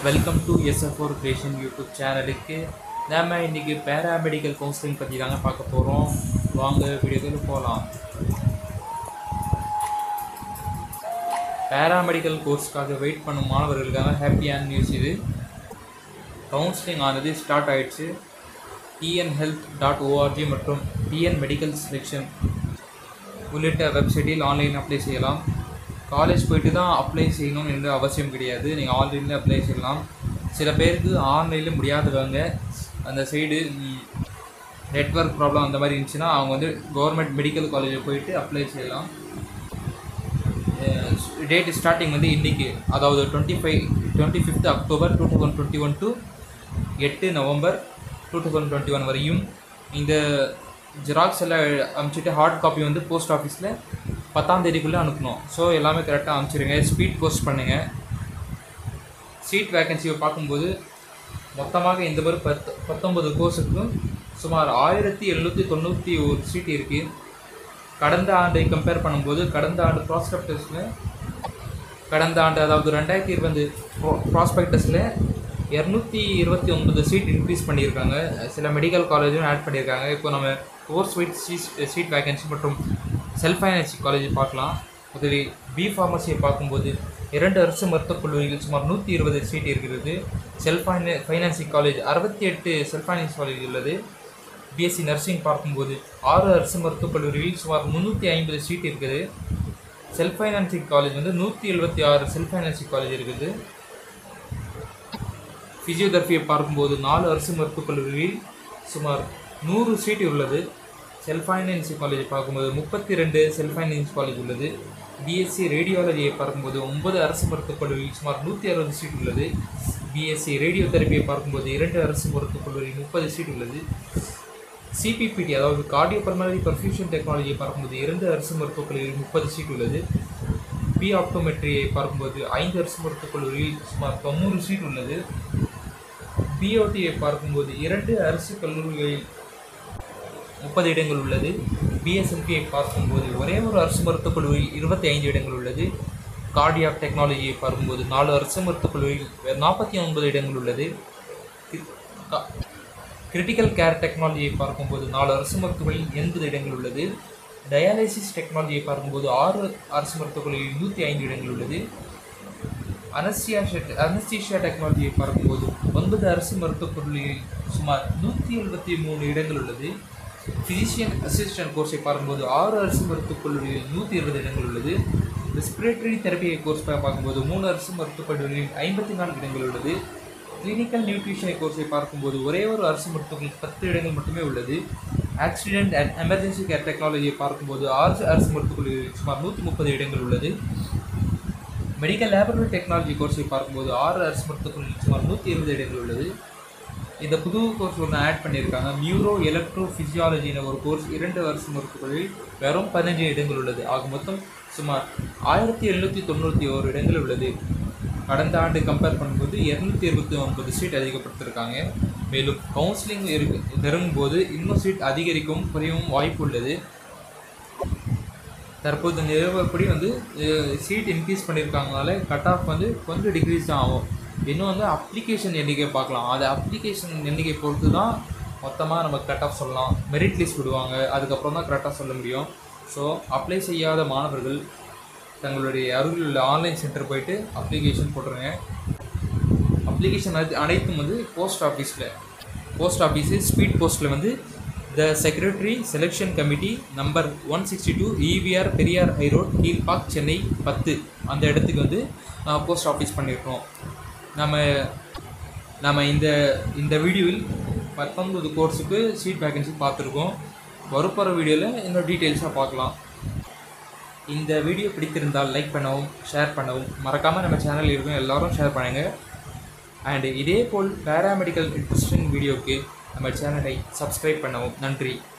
welcome to எஸ்எஃப்ஓர் creation YouTube சேனலுக்கு நாம இன்றைக்கி பேராமெடிக்கல் கவுன்சிலிங் பற்றி தாங்க பார்க்க போகிறோம் வாங்க வீடியோக்குள்ள போகலாம் பேராமெடிக்கல் கோர்ஸ்க்காக வெயிட் பண்ணும் மாணவர்களுக்காக ஹாப்பியான நியூஸ் இது கவுன்சிலிங் ஆனது ஸ்டார்ட் ஆயிடுச்சு டிஎன் ஹெல்த் டாட் ஓஆர்ஜி மற்றும் டிஎன் மெடிக்கல் செலெக்ஷன் உள்ளிட்ட வெப்சைட்டில் ஆன்லைன் அப்ளை செய்யலாம் காலேஜ் போயிட்டு தான் அப்ளை செய்யணும் என்ற அவசியம் கிடையாது நீங்கள் ஆன்லைனில் அப்ளை செய்யலாம் சில பேருக்கு ஆன்லைனில் முடியாதவங்க அந்த சைடு நெட்வொர்க் ப்ராப்ளம் அந்த மாதிரி இருந்துச்சுன்னா அவங்க வந்து கவர்மெண்ட் மெடிக்கல் காலேஜில் போயிட்டு அப்ளை செய்யலாம் டேட் ஸ்டார்டிங் வந்து இன்றைக்கி அதாவது twenty five twenty fifth October two thousand twenty one to எட்டு November two thousand twenty one வரையும் இந்த ஜெராக்ஸ் எல்லாம் அனுப்பிச்சிட்டு ஹார்ட் காப்பி வந்து போஸ்ட் ஆஃபீஸில் பத்தாம் தேதிக்குள்ளே அனுப்பணும் ஸோ எல்லாமே கரெக்டாக அனுப்பிச்சிருங்க ஸ்பீட் போஸ்ட் பண்ணுங்கள் சீட் வேக்கன்சியை பார்க்கும்போது மொத்தமாக இந்த மாதிரி பத்து பத்தொம்பது கோர்ஸுக்கும் சுமார் ஆயிரத்தி எழுநூற்றி தொண்ணூற்றி ஒரு சீட் இருக்குது கடந்த ஆண்டை கம்பேர் பண்ணும்போது கடந்த ஆண்டு ப்ராஸ்பெக்டஸில் கடந்த ஆண்டு அதாவது ரெண்டாயிரத்தி இருபது ப்ராஸ்பெக்டஸில் இரநூத்தி இருபத்தி ஒன்பது சீட் இன்க்ரீஸ் பண்ணியிருக்காங்க சில மெடிக்கல் காலேஜும் ஆட் பண்ணியிருக்காங்க இப்போ நம்ம course wise seat seat vacancy மற்றும் செல்ஃப் ஃபைனான்சி காலேஜ் பார்க்கலாம் முதலில் பி ஃபார்மசியை பார்க்கும்போது இரண்டு அரசு மருத்துவக் கல்லூரியில் சுமார் நூற்றி இருபது சீட் இருக்கிறது செல்ஃப் ஃபைன ஃபைனான்சி காலேஜ் அறுபத்தி எட்டு செல்ஃப் ஃபைனான்ஸ் காலேஜ் உள்ளது பிஎஸ்சி நர்சிங் பார்க்கும்போது ஆறு அரசு மருத்துவக் கல்லூரியில் சுமார் முந்நூற்றி ஐம்பது சீட் இருக்குது செல்ஃப் ஃபைனான்சிங் காலேஜ் வந்து நூற்றி எழுபத்தி ஆறு செல்ஃப் ஃபைனான்சிங் காலேஜ் இருக்குது ஃபிசியோதெரபியை பார்க்கும்போது நாலு அரசு மருத்துவக் கல்லூரியில் சுமார் நூறு சீட் உள்ளது செல்ஃப் ஃபைனான்சி காலேஜ் பார்க்கும்போது முப்பத்தி ரெண்டு செல்ஃப் ஃபைனான்ஸ் காலேஜ் உள்ளது பிஎஸ்சி ரேடியாலஜியை பார்க்கும்போது ஒன்பது அரசு மருத்துவக் கல்லூரியில் சுமார் நூற்றி அறுபது சீட் உள்ளது பிஎஸ்சி ரேடியோ தெரப்பியை பார்க்கும்போது இரண்டு அரசு மருத்துவக் கல்லூரி முப்பது சீட் உள்ளது சிபிபிடி அதாவது கார்டியோ பல்மனரி பர்ஃபியூஷன் டெக்னாலஜியை பார்க்கும்போது இரண்டு அரசு மருத்துவக் கல்லூரியில் முப்பது சீட் உள்ளது பி ஆப்டோமெட்ரியை பார்க்கும்போது ஐந்து அரசு மருத்துவக் கல்லூரியில் சுமார் தொண்ணூறு சீட் உள்ளது பிஓடியை பார்க்கும்போது இரண்டு அரசு கல்லூரிகளில் முப்பது இடங்கள் உள்ளது பிஎஸ்எல்பியை பார்க்கும்போது ஒரே ஒரு அரசு மருத்துவக் கல்லூரியில் இருபத்தி ஐந்து இடங்கள் உள்ளது கார்டியாக் டெக்னாலஜியை பார்க்கும்போது நாலு அரசு மருத்துவக் கல்லூரியில் நாற்பத்தி ஒன்பது இடங்கள் உள்ளது கிரிட்டிக்கல் கேர் டெக்னாலஜியை பார்க்கும்போது நாலு அரசு மருத்துவமனையில் எண்பது இடங்கள் உள்ளது டயாலிசிஸ் டெக்னாலஜியை பார்க்கும்போது ஆறு அரசு மருத்துவக் கல்லூரியில் நூற்றி ஐந்து இடங்கள் உள்ளது அனஸ்தியா அனஸ்தீஷியா டெக்னாலஜியை பார்க்கும்போது ஒன்பது அரசு மருத்துவக் கல்லூரியில் சுமார் நூற்றி எழுபத்தி மூணு இடங்கள் உள்ளது ஃபிசிஷியன் அசிஸ்டன்ட் கோர்ஸை பார்க்கும்போது ஆறு அரசு மருத்துவக் கல்லூரியில் நூற்றி இருபது இடங்கள் உள்ளது ரெஸ்பிரேட்டரி தெரப்பியை கோர்ஸ் பார்க்கும்போது மூணு அரசு மருத்துவக் கல்லூரியில் ஐம்பத்தி நான்கு இடங்கள் உள்ளது கிளினிக்கல் நியூட்ரிஷனை கோர்ஸை பார்க்கும்போது ஒரே ஒரு அரசு மருத்துவமனையில் பத்து இடங்கள் மட்டுமே உள்ளது ஆக்சிடென்ட் அண்ட் எமர்ஜென்சி கேர் டெக்னாலஜியை பார்க்கும்போது ஆறு அரசு மருத்துவக் கல்லூரியில் சுமார் நூற்றி முப்பது இடங்கள் உள்ளது மெடிக்கல் லேபரட்டரி டெக்னாலஜி கோர்ஸை பார்க்கும்போது ஆறு அரசு மருத்துவக் கல்லூரியில் சுமார் நூற்றி இருபது இடங்கள் உள்ளது இந்த புது கோர்ஸ் ஒன்று ஆட் பண்ணியிருக்காங்க நியூரோ எலக்ட்ரோ ஃபிசியாலஜின ஒரு கோர்ஸ் இரண்டு அரசு மருத்துவர்களில் வெறும் பதினஞ்சு இடங்கள் உள்ளது ஆக மொத்தம் சுமார் ஆயிரத்தி எழுநூற்றி தொண்ணூற்றி ஓரு இடங்கள் உள்ளது கடந்த ஆண்டு கம்பேர் பண்ணும்போது இரநூத்தி இருபத்தி ஒன்பது சீட் அதிகப்படுத்திருக்காங்க மேலும் கவுன்சிலிங் இருக்கு நெருங்கும்போது இன்னும் சீட் அதிகரிக்கவும் குறையவும் வாய்ப்பு உள்ளது தற்போது நிறுவப்படி வந்து சீட் இன்க்ரீஸ் பண்ணியிருக்காங்கனால கட் ஆஃப் வந்து கொஞ்சம் டிக்ரீஸ் தான் ஆகும் இன்னும் வந்து அப்ளிகேஷன் எண்ணிக்கை பார்க்கலாம் அது அப்ளிகேஷன் எண்ணிக்கை பொறுத்து தான் மொத்தமாக நம்ம கட் ஆஃப் சொல்லலாம் மெரிட் லிஸ்ட் விடுவாங்க அதுக்கப்புறம் தான் கரெக்டாக சொல்ல முடியும் ஸோ அப்ளை செய்யாத மாணவர்கள் தங்களுடைய அருகில் உள்ள ஆன்லைன் சென்டர் போயிட்டு அப்ளிகேஷன் போட்டுருங்க அப்ளிகேஷன் அது அனைத்தும் வந்து போஸ்ட் ஆஃபீஸில் போஸ்ட் ஆஃபீஸு ஸ்பீட் போஸ்ட்டில் வந்து the secretary selection committee number one sixty two EVR Periyar high road Kilpauk Chennai பத்து அந்த இடத்துக்கு வந்து போஸ்ட் ஆஃபீஸ் பண்ணியிருக்கோம் நம்ம நம்ம இந்த இந்த வீடியோவில் பத்தொன்பது கோர்ஸுக்கு சீட் வேகன்சி பார்த்துருக்கோம் வரப்போகிற வீடியோவில் இன்னும் டீட்டெயில்ஸாக பார்க்கலாம் இந்த வீடியோ பிடித்திருந்தால் லைக் பண்ணவும் ஷேர் பண்ணவும் மறக்காமல் நம்ம சேனல் இருக்கும் எல்லோரும் ஷேர் பண்ணுங்கள் அண்டு இதே போல் பேராமெடிக்கல் இன்ட்ரெஸ்டிங் வீடியோக்கு நம்ம சேனலை சப்ஸ்கிரைப் பண்ணவும் நன்றி